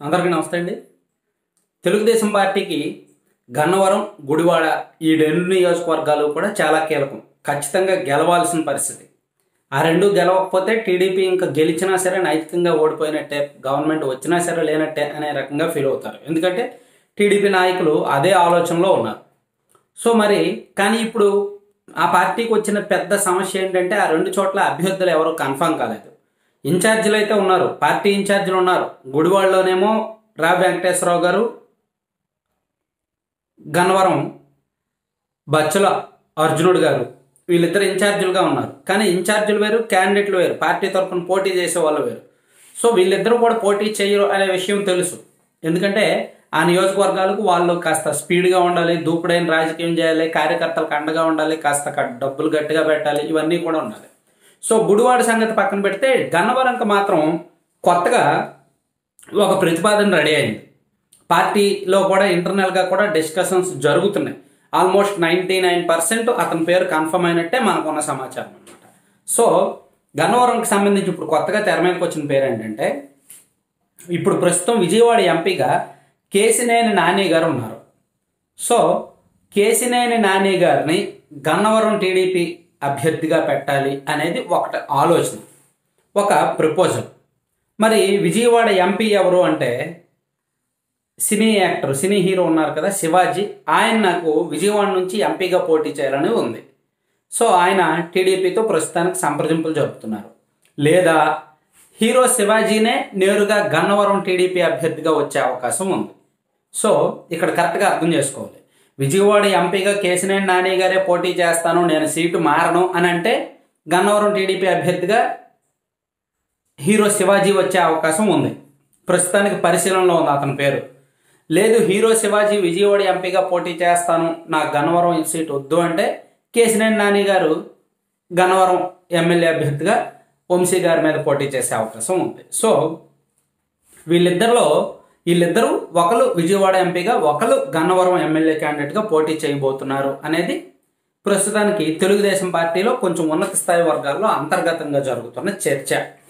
అందరికీ నమస్తే అండి తెలుగుదేశం పార్టీకి గన్నవరం గుడివాడ ఈ రెండు నియోజకవర్గాలు కూడా చాలా కీలకం ఖచ్చితంగా గెలవాల్సిన పరిస్థితి ఆ రెండు గెలవకపోతే టీడీపీ ఇంకా గెలిచినా సరే నైతికంగా ఓడిపోయినట్టే గవర్నమెంట్ వచ్చినా సరే లేనట్టే అనే రకంగా ఫీల్ అవుతారు ఎందుకంటే టీడీపీ నాయకులు అదే ఆలోచనలో ఉన్నారు సో మరి కానీ ఇప్పుడు ఆ పార్టీకి వచ్చిన పెద్ద సమస్య ఏంటంటే ఆ రెండు చోట్ల అభ్యర్థులు ఎవరు కన్ఫర్మ్ కాలేదు ఇన్ఛార్జీలు అయితే ఉన్నారు పార్టీ ఇన్ఛార్జీలు ఉన్నారు గుడివాడలోనేమో రా వెంకటేశ్వరరావు గారు గన్నవరం బచ్చుల అర్జునుడు గారు వీళ్ళిద్దరు ఇన్ఛార్జీలుగా ఉన్నారు కానీ ఇన్ఛార్జీలు వేరు క్యాండిడేట్లు వేరు పార్టీ తరఫున పోటీ చేసే వాళ్ళు వేరు సో వీళ్ళిద్దరూ కూడా పోటీ చేయరు అనే విషయం తెలుసు ఎందుకంటే ఆ నియోజకవర్గాలకు వాళ్ళు కాస్త స్పీడ్గా ఉండాలి దూకుడైన రాజకీయం చేయాలి కార్యకర్తలకు అండగా ఉండాలి కాస్త క- డబ్బులు గట్టిగా పెట్టాలి ఇవన్నీ కూడా ఉండాలి సో గుడివాడ సంగతి పక్కన పెడితే గన్నవరంకి మాత్రం కొత్తగా ఒక ప్రతిపాదన రెడీ అయింది పార్టీలో కూడా ఇంటర్నల్గా కూడా డిస్కషన్స్ జరుగుతున్నాయి ఆల్మోస్ట్ నైంటీ నైన్ పర్సెంట్ అతని పేరు కన్ఫర్మ్ అయినట్టే మనకున్న సమాచారం అనమాట సో గన్నవరంకి సంబంధించి ఇప్పుడు కొత్తగా తెర మీదకి వచ్చిన పేరు ఏంటంటే ఇప్పుడు ప్రస్తుతం విజయవాడ ఎంపీగా కేసినేని నాని గారు ఉన్నారు సో కేసినేని నాని గారిని గన్నవరం టీడీపీ అభ్యర్థిగా పెట్టాలి అనేది ఒకటి ఆలోచన ఒక ప్రపోజల్ మరి విజయవాడ ఎంపీ ఎవరు అంటే సినీ యాక్టర్ సినీ హీరో ఉన్నారు కదా శివాజీ ఆయన నాకు విజయవాడ నుంచి ఎంపీగా పోటీ చేయాలని ఉంది సో ఆయన టీడీపీతో ప్రస్తుతానికి సంప్రదింపులు జరుపుతున్నారు లేదా హీరో శివాజీనే నేరుగా గన్నవరం టీడీపీ అభ్యర్థిగా వచ్చే అవకాశం ఉంది సో ఇక్కడ కరెక్ట్గా అర్థం చేసుకోవాలి విజయవాడ ఎంపీగా కేసినేని నాని గారే పోటీ చేస్తాను నేను సీటు మారను అని అంటే గన్నవరం టీడీపీ అభ్యర్థిగా హీరో శివాజీ వచ్చే అవకాశం ఉంది ప్రస్తుతానికి పరిశీలనలో ఉంది అతని పేరు లేదు హీరో శివాజీ విజయవాడ ఎంపీగా పోటీ చేస్తాను నా గన్నవరం సీట్ వద్దు అంటే కేసినేని నాని గారు గన్నవరం ఎమ్మెల్యే అభ్యర్థిగా వంశీ గారి మీద పోటీ చేసే అవకాశం ఉంది సో వీళ్ళిద్దరిలో వీళ్ళిద్దరూ ఒకరు విజయవాడ ఎంపీగా ఒకరు గన్నవరం ఎమ్మెల్యే క్యాండిడేట్గా పోటీ చేయబోతున్నారు అనేది ప్రస్తుతానికి తెలుగుదేశం పార్టీలో కొంచెం ఉన్నత స్థాయి వర్గాల్లో అంతర్గతంగా జరుగుతున్న చర్చ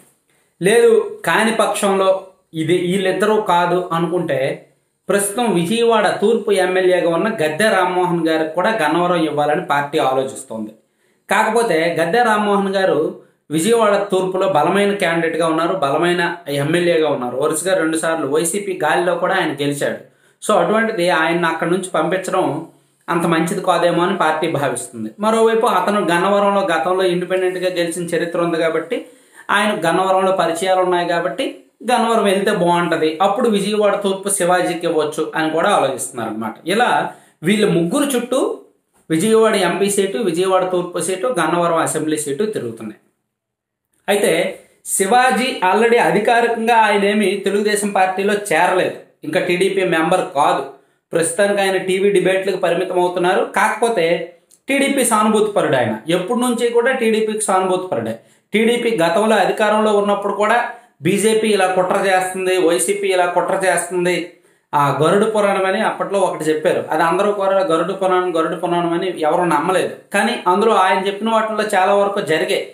లేదు కాని పక్షంలో ఇది వీళ్ళిద్దరూ కాదు అనుకుంటే ప్రస్తుతం విజయవాడ తూర్పు ఎమ్మెల్యేగా ఉన్న గద్దె రామ్మోహన్ గారికి కూడా గన్నవరం ఇవ్వాలని పార్టీ ఆలోచిస్తోంది కాకపోతే గద్దె రామ్మోహన్ గారు విజయవాడ తూర్పులో బలమైన క్యాండిడేట్గా ఉన్నారు బలమైన ఎమ్మెల్యేగా ఉన్నారు వరుసగా రెండు సార్లు వైసీపీ గాలిలో కూడా ఆయన గెలిచాడు సో అటువంటిది ఆయన అక్కడి నుంచి పంపించడం అంత మంచిది కాదేమో అని పార్టీ భావిస్తుంది మరోవైపు అతను గన్నవరంలో గతంలో ఇండిపెండెంట్గా గెలిచిన చరిత్ర ఉంది కాబట్టి ఆయన గన్నవరంలో పరిచయాలు ఉన్నాయి కాబట్టి గన్నవరం వెళ్తే బాగుంటది అప్పుడు విజయవాడ తూర్పు శివాజీకి ఇవ్వచ్చు అని కూడా ఆలోచిస్తున్నారు అనమాట ఇలా వీళ్ళ ముగ్గురు చుట్టూ విజయవాడ ఎంపీ సీటు విజయవాడ తూర్పు సీటు గన్నవరం అసెంబ్లీ సీటు తిరుగుతున్నాయి అయితే శివాజీ ఆల్రెడీ అధికారికంగా ఆయన ఏమి తెలుగుదేశం పార్టీలో చేరలేదు ఇంకా టీడీపీ మెంబర్ కాదు ప్రస్తుతానికి ఆయన టీవీ డిబేట్లకు పరిమితం అవుతున్నారు కాకపోతే టీడీపీ సానుభూతిపరుడు ఆయన ఎప్పటి నుంచి కూడా టీడీపీకి సానుభూతిపరుడే టీడీపీ గతంలో అధికారంలో ఉన్నప్పుడు కూడా బీజేపీ ఇలా కుట్ర చేస్తుంది వైసీపీ ఇలా కుట్ర చేస్తుంది ఆ గరుడు పురాణం అని అప్పట్లో ఒకటి చెప్పారు అది అందరూ కూడా గరుడు పురాణం గరుడు పురాణం అని ఎవరు నమ్మలేదు కానీ అందులో ఆయన చెప్పిన వాటిల్లో చాలా వరకు జరిగాయి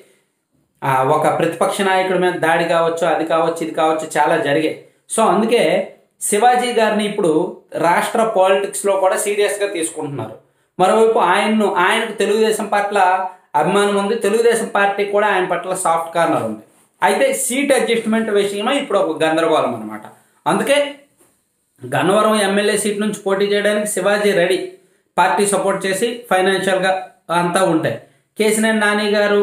ఆ, ఒక ప్రతిపక్ష నాయకుడి మీద దాడి కావచ్చు అది కావచ్చు ఇది కావచ్చు చాలా జరిగాయి సో అందుకే శివాజీ గారిని ఇప్పుడు రాష్ట్ర పాలిటిక్స్లో కూడా సీరియస్గా తీసుకుంటున్నారు మరోవైపు ఆయన్ను ఆయనకు తెలుగుదేశం పట్ల అభిమానం ఉంది తెలుగుదేశం పార్టీ కూడా ఆయన పట్ల సాఫ్ట్ కార్నర్ ఉంది అయితే సీట్ అడ్జస్ట్మెంట్ విషయమై ఇప్పుడు ఒక గందరగోళం అనమాట అందుకే గన్నవరం ఎమ్మెల్యే సీట్ నుంచి పోటీ చేయడానికి శివాజీ రెడీ పార్టీ సపోర్ట్ చేసి ఫైనాన్షియల్గా అంతా ఉంటాయి కేసినేని నాని గారు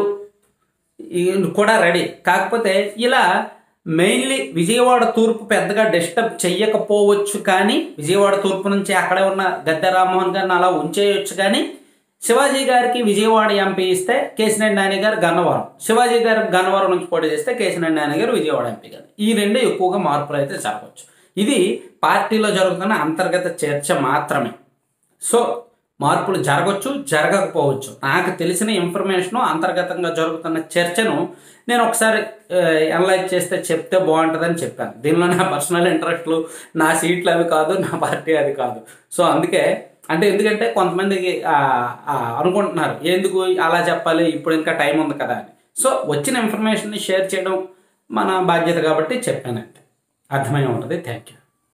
ఈ కూడా రెడీ కాకపోతే ఇలా మెయిన్లీ విజయవాడ తూర్పు పెద్దగా డిస్టర్బ్ చెయ్యకపోవచ్చు కానీ విజయవాడ తూర్పు నుంచి అక్కడే ఉన్న గద్దె రామ్మోహన్ గారిని అలా ఉంచేయొచ్చు కానీ శివాజీ గారికి విజయవాడ ఎంపీ ఇస్తే కేసినేని నాని గారు గన్నవరం శివాజీ గారు గన్నవరం నుంచి పోటీ చేస్తే కేసినేని నాని గారు విజయవాడ ఎంపీ గారు ఈ రెండు ఎక్కువగా మార్పులు అయితే జరగవచ్చు ఇది పార్టీలో జరుగుతున్న అంతర్గత చర్చ మాత్రమే సో మార్పులు జరగవచ్చు జరగకపోవచ్చు నాకు తెలిసిన ఇన్ఫర్మేషన్ అంతర్గతంగా జరుగుతున్న చర్చను నేను ఒకసారి అనలైజ్ చేస్తే చెప్తే బాగుంటుందని చెప్పాను దీనిలో నా పర్సనల్ ఇంట్రెస్ట్లు నా సీట్లు అవి కాదు నా పార్టీ అది కాదు సో అందుకే అంటే ఎందుకంటే కొంతమందికి ఆ, ఆ, అనుకుంటున్నారు ఎందుకు అలా చెప్పాలి ఇప్పుడు ఇంకా టైం ఉంది కదా అని సో వచ్చిన ఇన్ఫర్మేషన్ని షేర్ చేయడం మన బాధ్యత కాబట్టి చెప్పానంటే అర్థమై ఉంటుంది థ్యాంక్ యూ